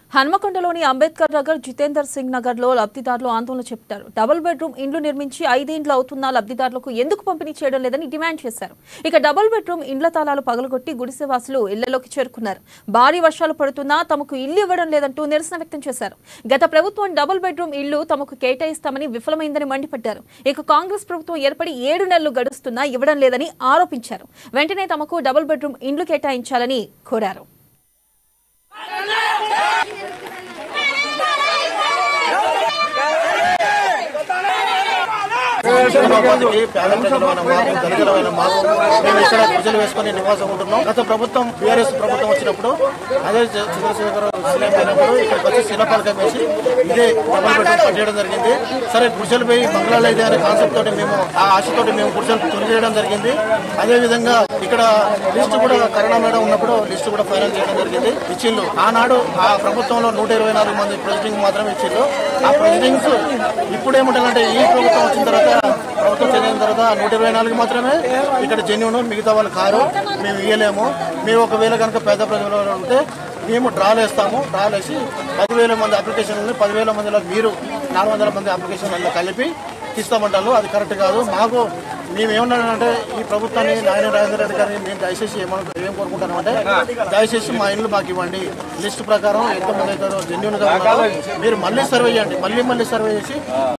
హన్మకొండలోని అంబేద్కర్ నగర్ జితేందర్ సింగ్ నగర్ లో లబ్ధిదారులు ఆందోళన చెప్తారు డబుల్ బెడ్రూమ్ ఇండ్లు నిర్మించి ఐదేండ్లు అవుతున్న లబ్ధిదారులకు ఎందుకు పంపిణీ చేయడం లేదని డిమాండ్ చేశారు ఇక డబుల్ బెడ్రూమ్ ఇండ్ల తాళాలు పగలగొట్టి గుడిసెవాసులు ఇళ్లలోకి చేరుకున్నారు భారీ వర్షాలు పడుతున్నా తమకు ఇల్లు ఇవ్వడం లేదంటూ నిరసన వ్యక్తం చేశారు గత ప్రభుత్వం డబుల్ బెడ్రూమ్ ఇల్లు తమకు కేటాయిస్తామని విఫలమైందని మండిపడ్డారు ఇక కాంగ్రెస్ ప్రభుత్వం ఏర్పడి ఏడు నెలలు గడుస్తున్నా ఇవ్వడం లేదని ఆరోపించారు వెంటనే తమకు డబుల్ బెడ్రూమ్ ఇండ్లు కేటాయించాలని కోరారు జీవనోపాధికి పేద ప్రజలమైన మాకు దళితులమైన మాకు మేము ఇక్కడ ప్రజలు వేసుకొని నివాసం ఉంటున్నాం గత ప్రభుత్వం బీఆర్ఎస్ ప్రభుత్వం వచ్చినప్పుడు అదే చ- చంద్రశేఖర్ సీఎం అయినప్పుడు ఇక్కడికి వచ్చి శిలపాలకం వేసి ఇదే డబల్ బెడ్రూమ్ పనిచేయడం జరిగింది సరే గుడిసెలు పోయి బంగ్లాలు అయితే అనే కాన్సెప్ట్ తోటి మేము ఆ ఆశతోటి మేము గుడిసెలు తొలిగేయడం జరిగింది అదే విధంగా ఇక్కడ లిస్ట్ కూడా కరోనా మేడం ఉన్నప్పుడు లిస్ట్ కూడా ఫైనల్ చేయడం జరిగింది ఇచ్చిళ్ళు ఆనాడు ఆ ప్రభుత్వంలో నూట ఇరవై నాలుగు మంది ప్రెసిడెంట్ మాత్రమే ఇచ్చిళ్ళు ఆ ప్రెసిడెంట్స్ ఇప్పుడు ఏమంటారంటే ఈ ప్రభుత్వం వచ్చిన తర్వాత ప్రభుత్వం చెందిన తర్వాత నూట ఇరవై నాలుగు మాత్రమే ఇక్కడ జెన్యున్ మిగతా వాళ్ళు కారు మేము ఇయ్యలేము మేము ఒకవేళ కనుక పేద ప్రజలు ఉంటే మేము డ్రాలు వేస్తాము డ్రాలు వేసి పదివేల మంది అప్లికేషన్ ఉంది పదివేల మందిలో మీరు నాలుగు వందల మంది అప్లికేషన్లలో కలిపి ఇస్తామంటారు అది కరెక్ట్ కాదు మాకు మేము ఏమన్నానంటే ఈ ప్రభుత్వాన్ని నాయన రాజేంద్ర రెడ్డి గారిని మేము దయచేసి ఏమన్నా ఏం కోరుకుంటామంటే దయచేసి మా ఇల్లు మాకు ఇవ్వండి లిస్ట్ ప్రకారం ఎంతమంది అవుతారో జెన్యున్గా ఉన్నారో మీరు మళ్ళీ సర్వే చేయండి మళ్ళీ మళ్ళీ సర్వే చేసి